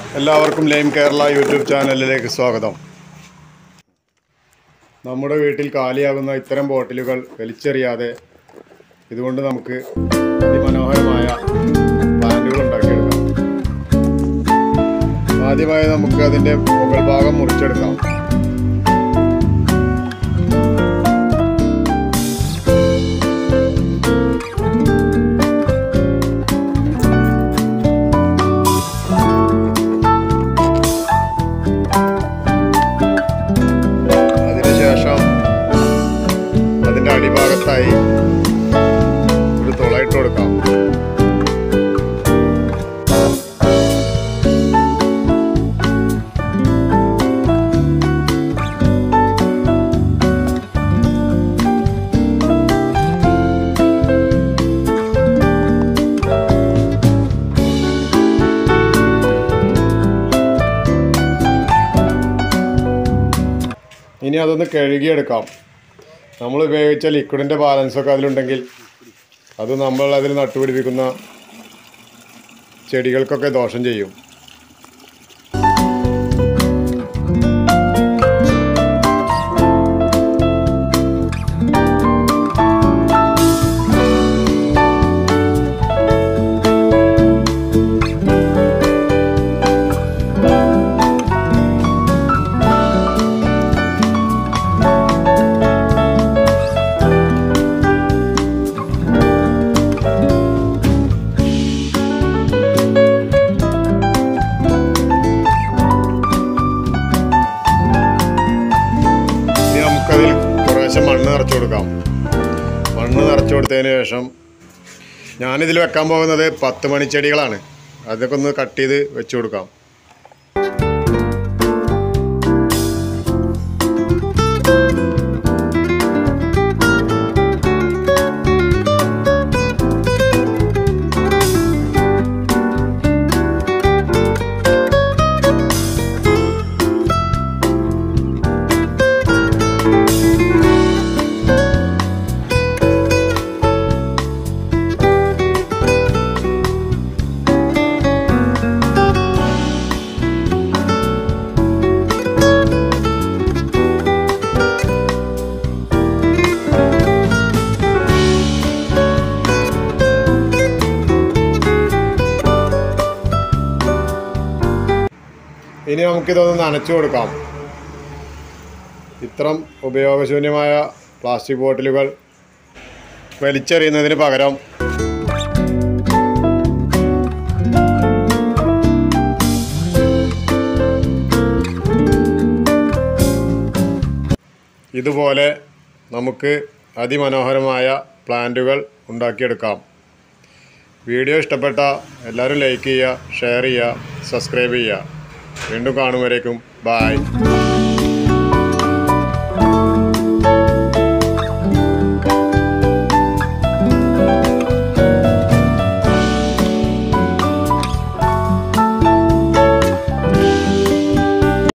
എല്ലാവർക്കും lime Kerala YouTube ചാനലിലേക്ക് സ്വാഗതം നമ്മുടെ വീട്ടിൽ കാലിയാകുന്ന ഇത്തരം ബോട്ടിലുകൾ വലിച്ചെറിയാതെ ഇതുകൊണ്ട് നമുക്ക് അതിമനോഹരമായ പ്ലാന്റുകൾ ഉണ്ടാക്കിയെടുക്കാം ആദ്യമായി നമുക്ക് അതിൻ്റെ മുകൾ ഭാഗം മുറിച്ചെടുക്കാം അതിനുശേഷം അതിൻ്റെ അടിഭാഗത്തായി ഒരു തുളയിട്ട് കൊടുക്കാം ഇനി അതൊന്ന് കഴുകിയെടുക്കാം നമ്മൾ ഉപയോഗിച്ച ലിക്വിഡിൻ്റെ ബാലൻസൊക്കെ അതിലുണ്ടെങ്കിൽ അത് നമ്മൾ അതിൽ നട്ടുപിടിപ്പിക്കുന്ന ചെടികൾക്കൊക്കെ ദോഷം ചെയ്യും ഇനി നമുക്കതിൽ കുറേശ്ശെ മണ്ണ് നിറച്ചു കൊടുക്കാം മണ്ണ് നിറച്ചു കൊടുത്തതിന് ശേഷം ഞാനിതിൽ വെക്കാൻ പോകുന്നത് പത്ത് മണിച്ചെടികളാണ് അതൊക്കെ ഒന്ന് കട്ട് ചെയ്ത് വെച്ച് കൊടുക്കാം ഇനി നമുക്കിതൊന്ന് നനച്ചു കൊടുക്കാം ഇത്തരം ഉപയോഗശൂന്യമായ പ്ലാസ്റ്റിക് ബോട്ടിലുകൾ വലിച്ചെറിയുന്നതിന് പകരം ഇതുപോലെ നമുക്ക് അതിമനോഹരമായ പ്ലാന്റുകൾ ഉണ്ടാക്കിയെടുക്കാം വീഡിയോ ഇഷ്ടപ്പെട്ട എല്ലാവരും ലൈക്ക് ചെയ്യുക ഷെയർ ചെയ്യുക സബ്സ്ക്രൈബ് ചെയ്യുക വീണ്ടും കാണും വരേക്കും ബായ്